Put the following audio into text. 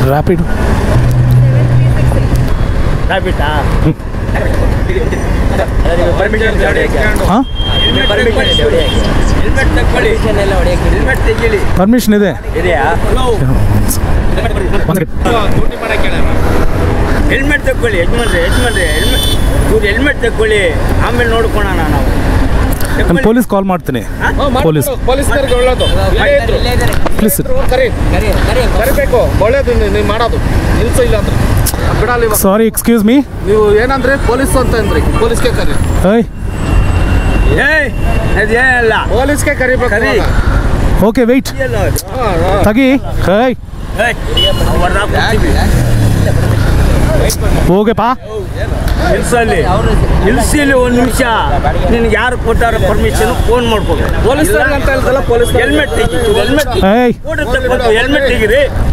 Rapid ರಾಬಿಟಾ ಹಾಂ helmet ತಗೊಳ್ಳಿ helmet ತೆಗೀಳಿ permission ಇದೆ ಇದೆಯಾ ಹೆಲ್ಮೆಟ್ ತಗೊಳ್ಳಿ ಯಜಮಾನ್ರಿ ಯಜಮಾನ್ರಿ ಹೆಲ್ಮೆಟ್ ಇವ್ರು ಹೆಲ್ಮೆಟ್ ತಗೊಳ್ಳಿ ಆಮೇಲೆ ನೋಡ್ಕೊಳೋಣ ನಾವು ನಾನು ತಗೊಳ್ಳಿ. ಪೊಲೀಸ್ ಕಾಲ್ ಮಾಡ್ತೀನಿ ಪೊಲೀಸ್ ಪೊಲೀಸ್ನವ್ರಿಗೆ ಒಳ್ಳೇದು ಇಲ್ಲೇ ಇದ್ರು. ಪ್ಲೀಸ್ ಕರಿ ಕರಿಬೇಕು ಒಳ್ಳೇದು ನೀವು ನೀವು ಮಾಡೋದು ನಿಲ್ಸು ಇಲ್ಲ ಅಂದ್ರೆ ಬಿಡಲ್ಲ ಇವಾಗ ಸಾರಿ ಎಕ್ಸ್ಕ್ಯೂಸ್ ಮೀ ನೀವು ಏನಂದ್ರಿ ಪೊಲೀಸ್ ಅಂತ ಅಂದ್ರಿ ಪೊಲೀಸ್ಗೆ ಕರಿ ಏಯ್ ಏಯ್ ಅದೇನಲ್ಲ ಪೊಲೀಸ್ಗೆ ಕರಿಬೇಕು ಕರಿ. ಇವಾಗ. ಓಕೆ ವೆಯ್ಟ್ ಇದೆಯಲ್ಲ ಅದು. ಹಾ, ಹಾ. ತಗಿ ಹೇಯ್ ಏಯ್, ಹೊರ್ದಾಕ್ ಕೊಡ್ತೀವಿ. ಹೋಗೆಪಾ ನಿಲ್ಸಲ್ಲಿ ನಿಲ್ಸಿಲಿ ಒಂದು ನಿಮಿಷ ನಿನ್ಗೆ ಯಾರು ಕೊಟ್ಟಾರ ಪರ್ಮಿಷನ್ ಫೋನ್ ಮಾಡ್ಬೇಕು ಪೊಲೀಸ್ನವ್ರಿಗೆ ಅಂತ ಹೇಳ್ದಲ್ಲ ಪೊಲೀಸ್ ಹೆಲ್ಮೆಟ್ ತೆಗಿ ಹೆಲ್ಮೆಟ್ ಏಯ್ ಹೆಲ್ಮೆಟ್ ತೆಗಿರಿ